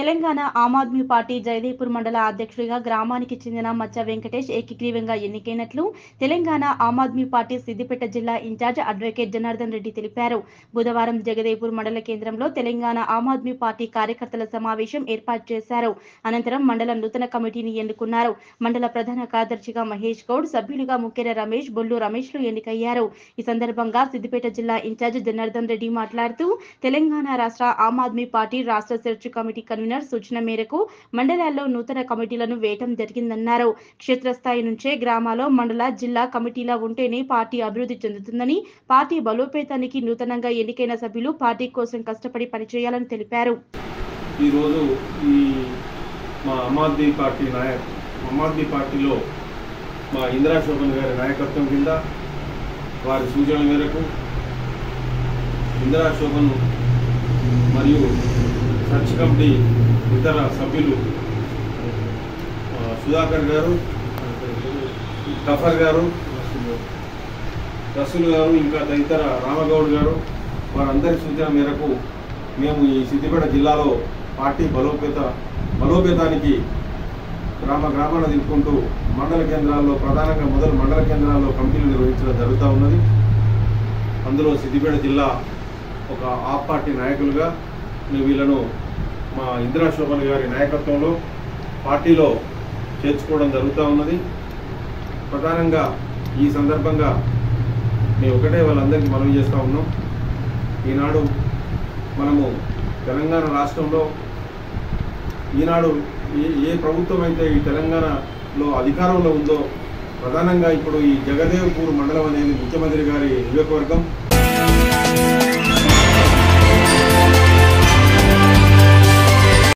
తెలంగాణ ఆమ్ ఆద్మీ పార్టీ జయదేపూర్ మండల అధ్యక్షుడిగా గ్రామానికి చెందిన మచ్చ వెంకటేష్ ఏకగ్రీవంగా ఎన్నికైనట్లు తెలంగాణ ఆమ్ ఆద్మీ పార్టీ సిద్దిపేట జిల్లా ఇన్ఛార్జ్ అడ్వకేట్ జనార్దన్ రెడ్డి తెలిపారు బుధవారం జగదేపూర్ మండల కేంద్రంలో తెలంగాణ ఆమ్ ఆద్మీ పార్టీ కార్యకర్తల సమావేశం ఏర్పాటు చేశారు అనంతరం మండల నూతన కమిటీని ఎన్నుకున్నారు మండల ప్రధాన కార్యదర్శిగా మహేష్ గౌడ్ సభ్యులుగా ముఖ్యర రమేష్ బొల్లు రమేష్లు ఎన్నికయ్యారు ఈ సందర్భంగా సిద్దిపేట జిల్లా ఇన్ఛార్జ్ జనార్దన్ రెడ్డి మాట్లాడుతూ తెలంగాణ రాష్ట్ర ఆమ్ ఆద్మీ పార్టీ రాష్ట్ర సెర్చ్ కమిటీ కన్వీనర్ సూచన మేరకు మండలాల్లో నూతన కమిటీలను వేయటం జరిగిందన్నారు క్షేత్రస్థాయి నుంచే గ్రామాల్లో మండల జిల్లా కమిటీలా ఉంటేనే పార్టీ అభివృద్ధి చెందుతుందని పార్టీ బలోపేతానికి నూతనంగా ఎన్నికైన సభ్యులు పార్టీ కోసం కష్టపడి పనిచేయాలని తెలిపారు ఈరోజు ఈ మా ఆమ్ ఆద్మీ పార్టీ నాయక్ ఆమ్ ఆద్మీ పార్టీలో మా ఇందిరా శోభన్ గారి నాయకత్వం కింద వారి సూచనల మేరకు ఇందిరా శోభన్ మరియు సర్చ్ కమిటీ ఇతర సభ్యులు ఆ, సుధాకర్ గారు కఫర్ గారు రసూల్ గారు ఇంకా తదితర రామగౌడ్ గారు వారందరి సూచన మేరకు మేము ఈ సిద్దిపేట జిల్లాలో పార్టీ బలోపేత బలోపేతానికి గ్రామ గ్రామాన తిప్పుకుంటూ మండల కేంద్రాల్లో ప్రధానంగా మొదలు మండల కేంద్రాల్లో కమిటీలు నిర్వహించడం జరుగుతూ ఉన్నది అందులో సిద్దిపేట జిల్లా ఒక ఆప్ పార్టీ నాయకులుగా మేము వీళ్ళను మా ఇందిరా శోభన్ గారి నాయకత్వంలో పార్టీలో చేర్చుకోవడం జరుగుతూ ఉన్నది ప్రధానంగా ఈ సందర్భంగా మేము ఒకటే వాళ్ళందరికీ మనవి చేస్తూ ఉన్నాం ఈనాడు మనము తెలంగాణ రాష్ట్రంలో ఈనాడు ఏ ఏ ప్రభుత్వం అయితే ఈ తెలంగాణలో అధికారంలో ఉందో ప్రధానంగా ఇప్పుడు ఈ జగదేవ్పూర్ మండలం అనేది ముఖ్యమంత్రి గారి నియోజకవర్గం